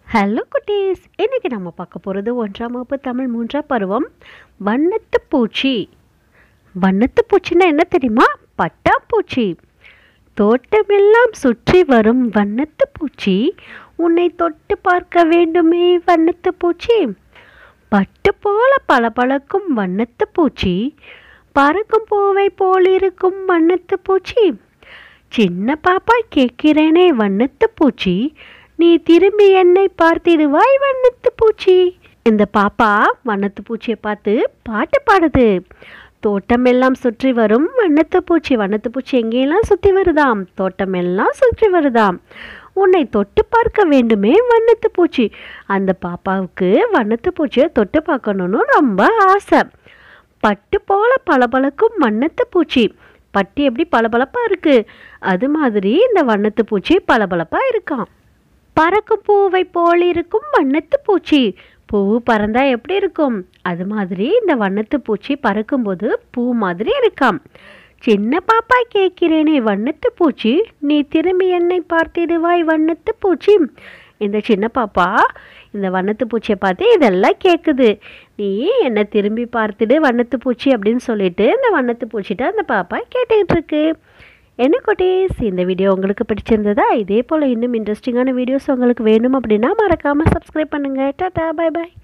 hello குட்டீஸ் இன்னைக்கு நம்ம பார்க்க போகிறது ஒன்றாம் வகுப்பு தமிழ் மூன்றாம் பருவம் வண்ணத்து பூச்சி வண்ணத்து பூச்சின்னா என்ன தெரியுமா பட்டாம்பூச்சி தோட்டமெல்லாம் சுற்றி வரும் வண்ணத்து பூச்சி உன்னை தொட்டு பார்க்க வேண்டுமே வண்ணத்து பூச்சி பட்டு போல பளபளக்கும் வண்ணத்து பூச்சி பறக்கும் பூவை போலிருக்கும் வண்ணத்து பூச்சி சின்ன பாப்பா கேட்கிறேனே வண்ணத்து பூச்சி நீ திரும்பி என்னை பார்த்திடுவாய் வண்ணத்து பூச்சி இந்த பாப்பா வண்ணத்து பூச்சியை பார்த்து பாட்டு பாடுது தோட்டமெல்லாம் சுற்றி வரும் வண்ணத்து பூச்சி வண்ணத்து பூச்சி எங்கெல்லாம் சுற்றி வருதாம் தோட்டமெல்லாம் சுற்றி வருதாம் உன்னை தொட்டு பார்க்க வேண்டுமே வண்ணத்து பூச்சி அந்த பாப்பாவுக்கு வண்ணத்து பூச்சியை தொட்டு பார்க்கணுன்னு ரொம்ப ஆசை பட்டு போல பளபளக்கும் வண்ணத்து பூச்சி பட்டு எப்படி பளபளப்பா இருக்கு அது மாதிரி இந்த வண்ணத்து பூச்சி பளபளப்பா இருக்காம் பறக்கும் பூவை போல் இருக்கும் வண்ணத்து பூச்சி பூ பறந்தா எப்படி இருக்கும் அது மாதிரி இந்த வண்ணத்து பூச்சி பறக்கும்போது பூ மாதிரி இருக்காம் சின்ன பாப்பா கேட்கிறேனே வண்ணத்து பூச்சி நீ திரும்பி என்னை பார்த்திடுவாய் வண்ணத்து பூச்சி இந்த சின்ன பாப்பா இந்த வண்ணத்து பூச்சியை பார்த்து இதெல்லாம் கேட்குது நீ என்னை திரும்பி பார்த்துடு வண்ணத்து பூச்சி அப்படின்னு சொல்லிட்டு இந்த வண்ணத்து பூச்சிட்ட அந்த பாப்பா கேட்டுக்கிட்டு இருக்கு என்ன குட்டீஸ் இந்த வீடியோ உங்களுக்கு பிடிச்சிருந்ததா இதே போல் இன்னும் இன்ட்ரெஸ்டிங்கான வீடியோஸ் உங்களுக்கு வேணும் அப்படின்னா மறக்காமல் சப்ஸ்கிரைப் பண்ணுங்கள் டாட்டா பை பாய்